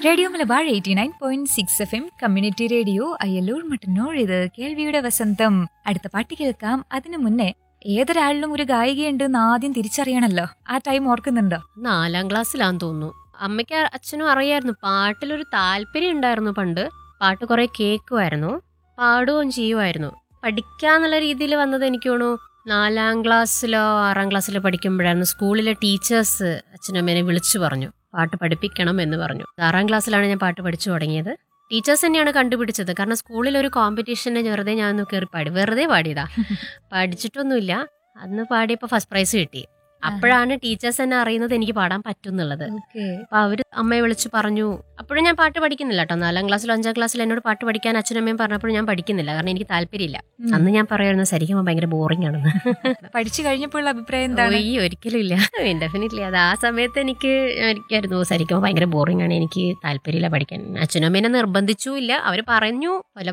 radio Malabar eighty nine point six F M community radio Ayyallur Mattannur ഇത് കേൾവിയുടെ വസന്തം അടുത്ത പാട്ട് കേൾക്കാം അതിനു മുന്നേ ഏതൊരാളിലും ഒരു ഗായികയുണ്ടെന്ന് ആദ്യം തിരിച്ചറിയണല്ലോ ആ ടൈം ഓർക്കുന്നുണ്ടോ നാലാം ക്ലാസ്സിലാന്ന് തോന്നുന്നു അമ്മയ്ക്ക് അച്ഛനും അറിയായിരുന്നു പാട്ടിലൊരു താല്പര്യം ഉണ്ടായിരുന്നു പണ്ട് പാട്ട് കുറെ കേൾക്കുമായിരുന്നു പാടുകയും ചെയ്യുമായിരുന്നു പഠിക്കാന്നുള്ള രീതിയിൽ വന്നത് എനിക്ക് തോന്നുന്നു നാലാം ക്ലാസ്സിലോ ആറാം ക്ലാസ്സിലോ പഠിക്കുമ്പോഴായിരുന്നു സ്കൂളിലെ ടീച്ചേഴ്സ് അച്ഛനും അമ്മേനെ വിളിച്ചു പറഞ്ഞു പാട്ട് പഠിപ്പിക്കണം എന്ന് പറഞ്ഞു ആറാം ക്ലാസ്സിലാണ് ഞാൻ പാട്ട് പഠിച്ചു തുടങ്ങിയത് ടീച്ചേഴ്സ് തന്നെയാണ് കണ്ടുപിടിച്ചത് കാരണം സ്കൂളിൽ ഒരു കോമ്പറ്റീഷന് വെറുതെ ഞാൻ ഒന്ന് കയറി പാടി വെറുതെ പാടിയതാ പഠിച്ചിട്ടൊന്നുമില്ല അന്ന് പാടിയപ്പോൾ ഫസ്റ്റ് പ്രൈസ് കിട്ടി അപ്പോഴാണ് ടീച്ചേഴ്സ് തന്നെ അറിയുന്നത് എനിക്ക് പാടാൻ പറ്റും എന്നുള്ളത് അപ്പൊ അവര് അമ്മയെ വിളിച്ച് പറഞ്ഞു അപ്പോഴും ഞാൻ പാട്ട് പഠിക്കുന്നില്ല കേട്ടോ നാലാം ക്ലാസ്സിലോ അഞ്ചാം ക്ലാസ്സിലോ എന്നോട് പാട്ട് പഠിക്കാൻ അച്ഛനും അമ്മയും പറഞ്ഞപ്പോൾ ഞാൻ പഠിക്കുന്നില്ല കാരണം എനിക്ക് താല്പര്യമില്ല അന്ന് ഞാൻ പറയായിരുന്നു ശരിക്കും ഭയങ്കര ബോറിംഗ് ആണെന്ന് പഠിച്ചു കഴിഞ്ഞപ്പോഴുള്ള അഭിപ്രായം എന്താണ് ഈ ഒരിക്കലും ഇല്ല ഡെഫിനറ്റ്ലി അത് ആ സമയത്ത് എനിക്ക് എനിക്കായിരുന്നു ശരിക്കും ഭയങ്കര ബോറിംഗ് ആണ് എനിക്ക് താല്പര്യമില്ല പഠിക്കാൻ അച്ഛനും അമ്മേനെ നിർബന്ധിച്ചും ഇല്ല അവർ പറഞ്ഞു പല